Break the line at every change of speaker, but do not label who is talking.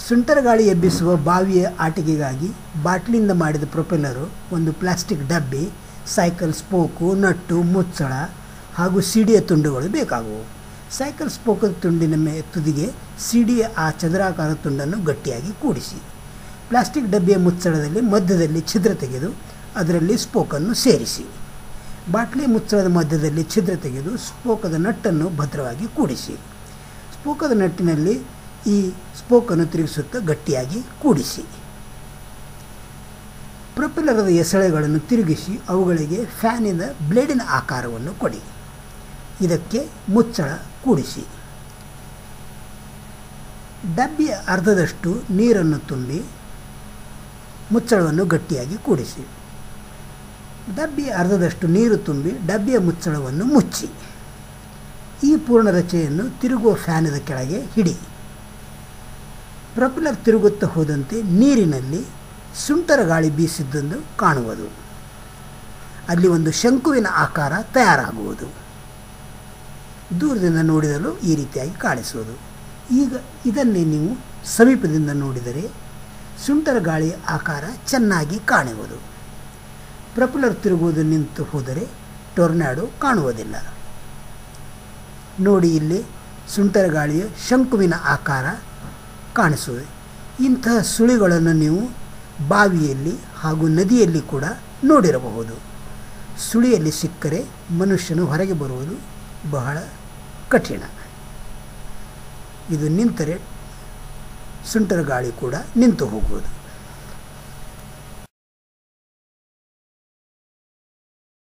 ಸುಂಟರ ಗಾಳಿ ಎಬ್ಬಿಸುವ ಬಾವಿಯ ಆಟಿಕೆಗಾಗಿ ಬಾಟ್ಲಿಂದ ಮಾಡಿದ ಪ್ರೊಪೆಲ್ಲರು ಒಂದು ಪ್ಲಾಸ್ಟಿಕ್ ಡಬ್ಬಿ ಸೈಕಲ್ ಸ್ಪೋಕು ನಟ್ಟು ಮುಚ್ಚಳ ಹಾಗೂ ಸಿಡಿಯ ತುಂಡುಗಳು ಬೇಕಾಗುವು ಸೈಕಲ್ ಸ್ಪೋಕದ ತುಂಡಿನ ಮೇ ತುದಿಗೆ ಸಿಡಿಯ ಆ ಚಂದ್ರಾಕಾರ ತುಂಡನ್ನು ಗಟ್ಟಿಯಾಗಿ ಕೂಡಿಸಿ ಪ್ಲಾಸ್ಟಿಕ್ ಡಬ್ಬಿಯ ಮುಚ್ಚಳದಲ್ಲಿ ಮಧ್ಯದಲ್ಲಿ ಛಿದ್ರ ತೆಗೆದು ಅದರಲ್ಲಿ ಸ್ಪೋಕನ್ನು ಸೇರಿಸಿ ಬಾಟ್ಲಿ ಮುಚ್ಚಳದ ಮಧ್ಯದಲ್ಲಿ ಛಿದ್ರ ತೆಗೆದು ಸ್ಪೋಕದ ನಟ್ಟನ್ನು ಭದ್ರವಾಗಿ ಕೂಡಿಸಿ ಸ್ಪೋಕದ ನಟ್ಟಿನಲ್ಲಿ ಈ ಸ್ಪೋಕನ್ನು ತಿರುಗಿಸುತ್ತಾ ಗಟ್ಟಿಯಾಗಿ ಕೂಡಿಸಿ ಪ್ರೊಪೆಲ್ಲರದ ಎಸಳೆಗಳನ್ನು ತಿರುಗಿಸಿ ಅವುಗಳಿಗೆ ಫ್ಯಾನಿನ ಬ್ಲೇಡಿನ ಆಕಾರವನ್ನು ಕೊಡಿ ಇದಕ್ಕೆ ಮುಚ್ಚಳ ಕೂಡಿಸಿ ಡಬ್ಬಿಯ ಅರ್ಧದಷ್ಟು ನೀರನ್ನು ತುಂಬಿ ಮುಚ್ಚಳವನ್ನು ಗಟ್ಟಿಯಾಗಿ ಕೂಡಿಸಿ ಡಬ್ಬಿಯ ಅರ್ಧದಷ್ಟು ನೀರು ತುಂಬಿ ಡಬ್ಬಿಯ ಮುಚ್ಚಳವನ್ನು ಮುಚ್ಚಿ ಈ ಪೂರ್ಣ ರಚೆಯನ್ನು ತಿರುಗುವ ಫ್ಯಾನದ ಕೆಳಗೆ ಹಿಡಿ ಪ್ರೊಪೆಲ್ಲರ್ ತಿರುಗುತ್ತಾ ಹೋದಂತೆ ನೀರಿನಲ್ಲಿ ಸುಂಟರ ಗಾಳಿ ಬೀಸಿದ್ದೆಂದು ಕಾಣುವುದು ಅಲ್ಲಿ ಒಂದು ಶಂಕುವಿನ ಆಕಾರ ತಯಾರಾಗುವುದು ದೂರದಿಂದ ನೋಡಿದಲು ಈ ರೀತಿಯಾಗಿ ಕಾಣಿಸುವುದು ಈಗ ಇದನ್ನೇ ನೀವು ಸಮೀಪದಿಂದ ನೋಡಿದರೆ ಸುಂಟರ ಗಾಳಿಯ ಆಕಾರ ಚೆನ್ನಾಗಿ ಕಾಣುವುದು ಪ್ರೊಪೆಲ್ಲರ್ ತಿರುಗುವುದು ನಿಂತು ಹೋದರೆ ಟೊರ್ನಾಡೋ ಕಾಣುವುದಿಲ್ಲ ನೋಡಿ ಇಲ್ಲಿ ಸುಂಟರ ಗಾಳಿಯ ಶಂಕುವಿನ ಆಕಾರ ಕಾಣಿಸುವುದು ಇಂತಹ ಸುಳಿಗಳನ್ನು ನೀವು ಬಾವಿಯಲ್ಲಿ ಹಾಗೂ ನದಿಯಲ್ಲಿ ಕೂಡ ನೋಡಿರಬಹುದು ಸುಳಿಯಲ್ಲಿ ಸಿಕ್ಕರೆ ಮನುಷ್ಯನು ಹೊರಗೆ ಬರುವುದು ಬಹಳ ಕಠಿಣ ಇದು ನಿಂತರೆ ಸುಂಟರ ಗಾಳಿ ಕೂಡ ನಿಂತು ಹೋಗುವುದು